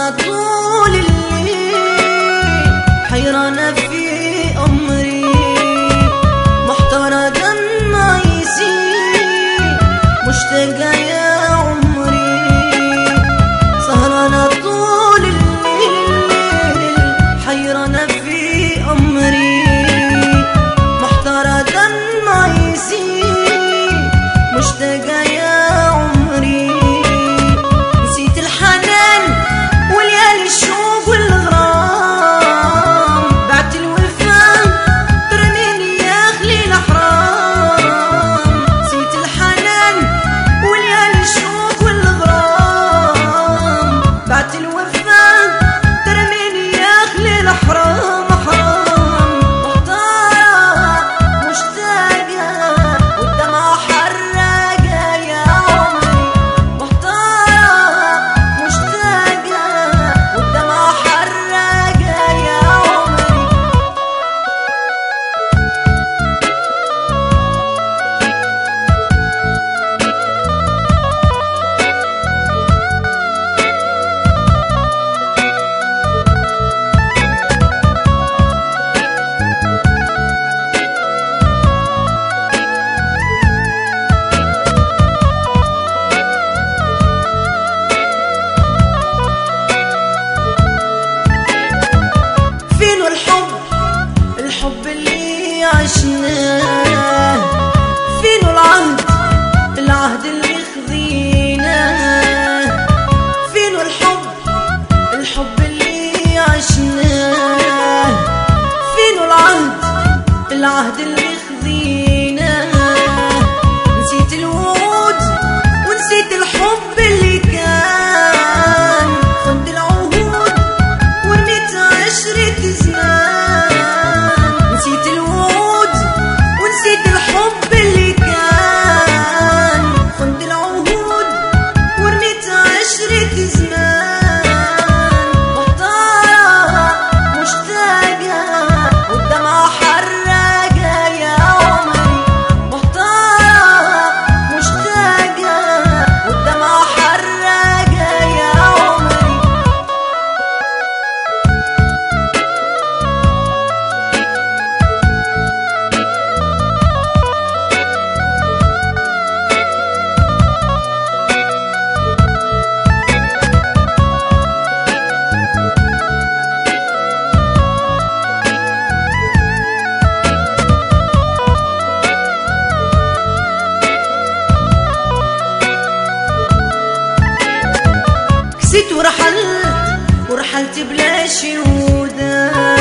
سهرانة طول الليل حيرانة في أمري محتارة دمع يسيل مشتاقة يا عمري سهرانة طول الليل حيرانة في أمري محتارة دمع يسيل مشتاقة يا عمري نسيت الحنان وليالي الشوق والغرام بعت الوفاء ترميني يا خليل حرام نسيت الحنان وليالي الشوق والغرام بعت الوفاء ترميني يا خليل حرام حرام محتارة مشتاقة والدمع حرقة يا عمري محتارة مشتاقة والدمع حرقة يا عمري فين الحب الحب اللي عشناه فين العهد العهد اللي خذيناه فين الحب الحب اللي عشناه فين العهد العهد اللي خذيناه نسيت الوعود ونسيت الحب اللي كان خد العهود ورميت عشرة زمان نسيت الوعود ونسيت الحب اللي كان خد العهود ورميت عشرة زمان محتارة مشتاقة والدمع حرقة يا عمري محتارة مشتاقة والدمع حرقة يا عمري كسيت ورحلت ورحلت بلا شهودة